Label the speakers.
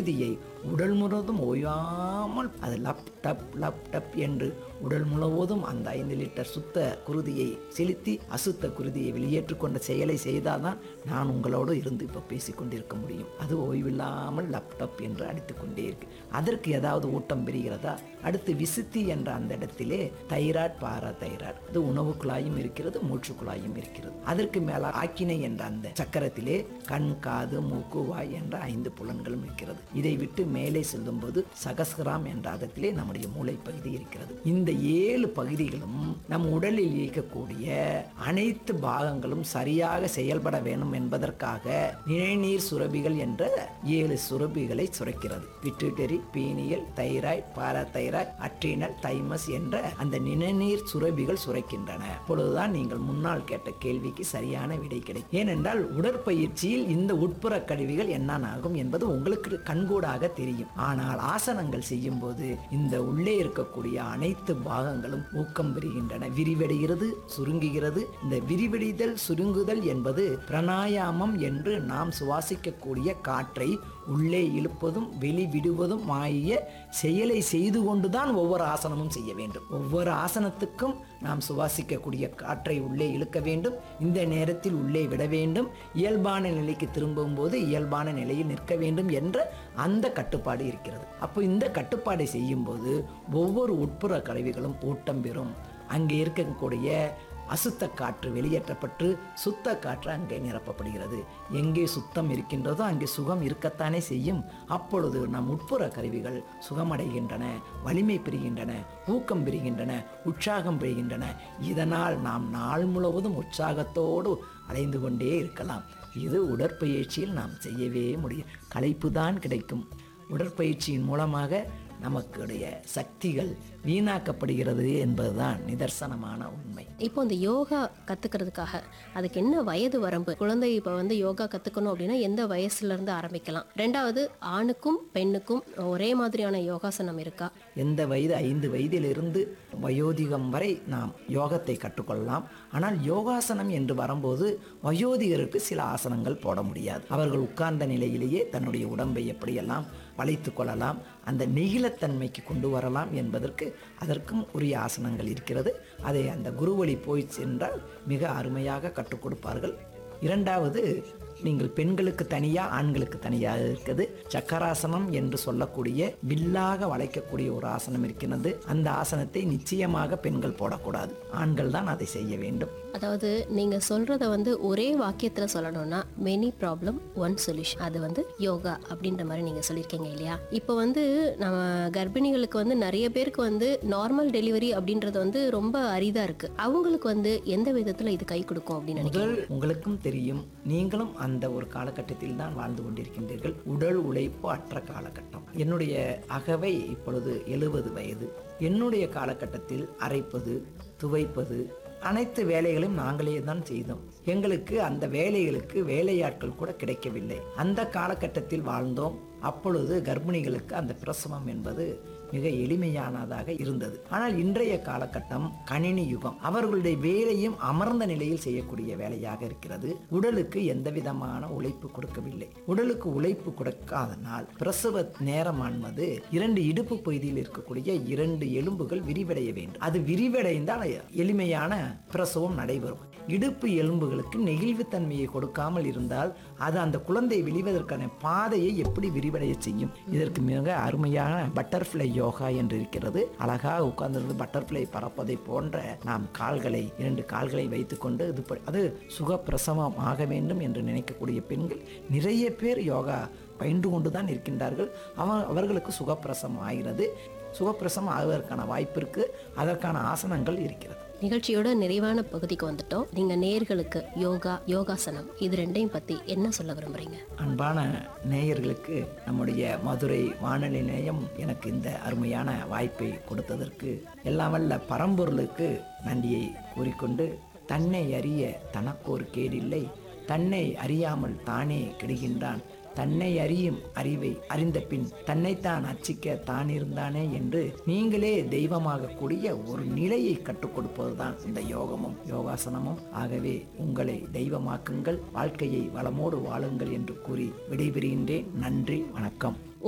Speaker 1: குருதியை உடல் முழுவதும் ஓயாமல் அது லப் டப் லப் டப் என்று உடல் முழுவதும் அந்த ஐந்து லிட்டர் சுத்த குருதியை செலுத்தி அசுத்த குருதியை வெளியேற்றிக் கொண்ட செயலை செய்தால்தான் நான் உங்களோடு இருந்து இப்போ பேசிக்கொண்டிருக்க முடியும் அது ஓய்வில்லாமல் லப்டப் என்று அடித்துக் கொண்டே இருக்கு அதற்கு ஏதாவது ஊட்டம் பெறுகிறதா அடுத்து விசுத்தி என்ற அந்த இடத்திலே தைராய்ட் பாரா தைராய்ட் அது உணவு குழாயும் இருக்கிறது மூச்சு குழாயும் இருக்கிறது அதற்கு மேல ஆக்கினை என்ற அந்த சக்கரத்திலே கண் காது மூக்கு வாய் என்ற ஐந்து புலன்களும் இருக்கிறது இதை விட்டு மேலே செல்லும்போது சகஸ்கிராம் என்ற அதத்திலே நம்முடைய மூளை பகுதி இருக்கிறது இந்த ஏழு பகுதிகளும் நம் உடலில் இயக்கக்கூடிய அனைத்து பாகங்களும் சரியாக செயல்பட வேண்டும் என்பதற்காக நிணநீர் சுரபிகள் என்ற ஏழு சுரபிகளை சுரக்கிறது pituitary pineal thyroid parathyroid adrenal thymus என்ற அந்த நிணநீர் சுரபிகள் சுரக்கின்றன அப்பொழுதுதான் நீங்கள் முன்னால் கேட்ட கேள்விக்கு சரியான விடை கிடைக்கும் ஏனென்றால் உடற்பயிற்சியில் இந்த உட்புற கருவிகள் என்னென்ன ஆகும் என்பது உங்களுக்கு கண்கூடாக தெரியும் ஆனால் ஆசனங்கள் செய்யும் போது இந்த உள்ளே இருக்கக்கூடிய அனைத்து பாகங்களும் ஊக்கம் பெறுகின்றன விரிவடைகிறது சுருங்குகிறது இந்த விரிவடைதல் சுருங்குதல் என்பது பிராணாயாமம் என்று நாம் சுவாசிக்கக்கூடிய காற்றை உள்ளே இழுப்பதும் வெளிவிடுவதும் ஆகிய செயலை செய்து கொண்டுதான் ஒவ்வொரு ஆசனமும் செய்ய வேண்டும் ஒவ்வொரு ஆசனத்துக்கும் நாம் சுவாசிக்கக்கூடிய காற்றை உள்ளே இழுக்க வேண்டும் இந்த நேரத்தில் உள்ளே விட வேண்டும் இயல்பான நிலைக்கு திரும்பும்போது இயல்பான நிலையில் நிற்க வேண்டும் என்ற அந்த கட்டுப்பாடு இருக்கிறது அப்போ இந்த கட்டுப்பாடை செய்யும்போது ஒவ்வொரு உட்புற கருவிகளும் ஊட்டம் பெறும் அங்கே இருக்கக்கூடிய அசுத்த காற்று வெளியேற்றப்பட்டு சுத்த காற்று அங்கே நிரப்பப்படுகிறது எங்கே சுத்தம் இருக்கின்றதோ அங்கே சுகம் இருக்கத்தானே செய்யும் அப்பொழுது நம் உட்புற கருவிகள் சுகமடைகின்றன வலிமை பெறுகின்றன ஊக்கம் பெறுகின்றன உற்சாகம் பெறுகின்றன இதனால் நாம் நாள் முழுவதும் உற்சாகத்தோடு அலைந்து கொண்டே இருக்கலாம் இது உடற்பயிற்சியில் நாம் செய்யவே முடியும் களைப்பு தான் கிடைக்கும் உடற்பயிற்சியின் மூலமாக நமக்குடைய சக்திகள் வீணாக்கப்படுகிறது என்பதுதான் நிதர்சனமான உண்மை
Speaker 2: இப்போ இந்த யோகா கத்துக்கிறதுக்காக அதுக்கு என்ன வயது வரம்பு குழந்தை இப்போ வந்து யோகா கத்துக்கணும் அப்படின்னா எந்த வயசுல இருந்து ஆரம்பிக்கலாம் ரெண்டாவது ஆணுக்கும் பெண்ணுக்கும் ஒரே மாதிரியான யோகாசனம் இருக்கா
Speaker 1: எந்த வயது ஐந்து வயதிலிருந்து வயோதிகம் வரை நாம் யோகத்தை கற்றுக்கொள்ளலாம் ஆனால் யோகாசனம் என்று வரும்போது வயோதிகருக்கு சில ஆசனங்கள் போட முடியாது அவர்கள் உட்கார்ந்த நிலையிலேயே தன்னுடைய உடம்பை எப்படியெல்லாம் வளைத்து கொள்ளலாம் அந்த நெகிழத்தன்மைக்கு கொண்டு வரலாம் என்பதற்கு அதற்கும் உரிய ஆசனங்கள் இருக்கிறது அதை அந்த குருவழி போய் சென்றால் மிக அருமையாக கற்றுக் கொடுப்பார்கள் இரண்டாவது நீங்கள் பெண்களுக்கு தனியா ஆண்களுக்கு தனியாக இருக்குது சக்கராசனம் என்று சொல்லக்கூடிய வில்லாக வளைக்கக்கூடிய ஒரு ஆசனம் இருக்கிறது அந்த ஆசனத்தை நிச்சயமாக பெண்கள் போடக்கூடாது ஆண்கள் தான் அதை செய்ய வேண்டும்
Speaker 2: அதாவது நீங்க சொல்றத வந்து ஒரே வாக்கியத்துல சொல்லணும்னா மெனி ப்ராப்ளம் ஒன் சொல்யூஷன் அது வந்து யோகா அப்படின்ற மாதிரி நீங்க சொல்லியிருக்கீங்க இல்லையா இப்போ வந்து நம்ம கர்ப்பிணிகளுக்கு வந்து நிறைய பேருக்கு வந்து நார்மல் டெலிவரி அப்படின்றது வந்து ரொம்ப அரிதா இருக்கு அவங்களுக்கு வந்து எந்த விதத்துல இது கை கொடுக்கும் அப்படின்னு நினைக்கிறேன்
Speaker 1: முதல் உங்களுக்கும் தெரியும் நீங்களும் அந்த ஒரு காலகட்டத்தில் தான் வாழ்ந்து கொண்டிருக்கின்றீர்கள் உடல் உழைப்பு அற்ற காலகட்டம் என்னுடைய அகவை இப்பொழுது எழுபது வயது என்னுடைய காலகட்டத்தில் அரைப்பது துவைப்பது அனைத்து வேலைகளையும் நாங்களே தான் செய்தோம் எங்களுக்கு அந்த வேலைகளுக்கு வேலையாட்கள் கூட கிடைக்கவில்லை அந்த காலகட்டத்தில் வாழ்ந்தோம் அப்பொழுது கர்ப்பிணிகளுக்கு அந்த பிரசவம் என்பது மிக எளிமையானதாக இருந்தது ஆனால் இன்றைய காலகட்டம் கணினி யுகம் அவர்களுடைய வேலையும் அமர்ந்த நிலையில் செய்யக்கூடிய வேலையாக இருக்கிறது உடலுக்கு எந்த விதமான உழைப்பு கொடுக்கவில்லை உடலுக்கு உழைப்பு கொடுக்காதனால் பிரசவ நேரமானது இரண்டு இடுப்பு பகுதியில் இருக்கக்கூடிய இரண்டு எலும்புகள் விரிவடைய வேண்டும் அது விரிவடைந்தால் எளிமையான பிரசவம் நடைபெறும் இடுப்பு எலும்புகளுக்கு நெகிழ்வுத்தன்மையை கொடுக்காமல் இருந்தால் அது அந்த குழந்தை வெளிவதற்கான பாதையை எப்படி விரிவடைய செய்யும் இதற்கு மிக அருமையான பட்டர்ஃப்ளை யோகா என்று இருக்கிறது அழகாக உட்கார்ந்திருந்து பட்டர்ஃப்ளை பறப்பதை போன்ற நாம் கால்களை இரண்டு கால்களை வைத்துக்கொண்டு இது ப- அது சுகப்பிரசவம் ஆக வேண்டும் என்று நினைக்கக்கூடிய பெண்கள் நிறைய பேர் யோகா பயின்று கொண்டு தான் இருக்கின்றார்கள் அவ அவர்களுக்கு சுகப்பிரசவம் ஆகிறது சுகப்பிரசவம் ஆகுவதற்கான வாய்ப்பு இருக்கு அதற்கான ஆசனங்கள் இருக்கிறது
Speaker 2: நிகழ்ச்சியோட நிறைவான பகுதிக்கு வந்துட்டோம் நீங்க நேர்களுக்கு யோகா யோகாசனம் இது ரெண்டையும் பத்தி என்ன சொல்ல விரும்புறீங்க
Speaker 1: அன்பான நேயர்களுக்கு நம்முடைய மதுரை வானொலி நிலையம் எனக்கு இந்த அருமையான வாய்ப்பை கொடுத்ததற்கு எல்லாம் வல்ல பரம்பொருளுக்கு நன்றியை கூறிக்கொண்டு தன்னை அறிய தனக்கோர் கேடில்லை தன்னை அறியாமல் தானே கெடுகின்றான் தன்னை அறியும் அறிவை அறிந்த பின் தன்னைத்தான் அச்சிக்க தான் இருந்தானே என்று நீங்களே தெய்வமாக கூடிய ஒரு நிலையை கற்றுக் கொடுப்பதுதான் இந்த யோகமும் யோகாசனமும் ஆகவே உங்களை தெய்வமாக்குங்கள் வாழ்க்கையை வளமோடு வாழுங்கள் என்று கூறி விடைபெறுகின்றேன் நன்றி வணக்கம்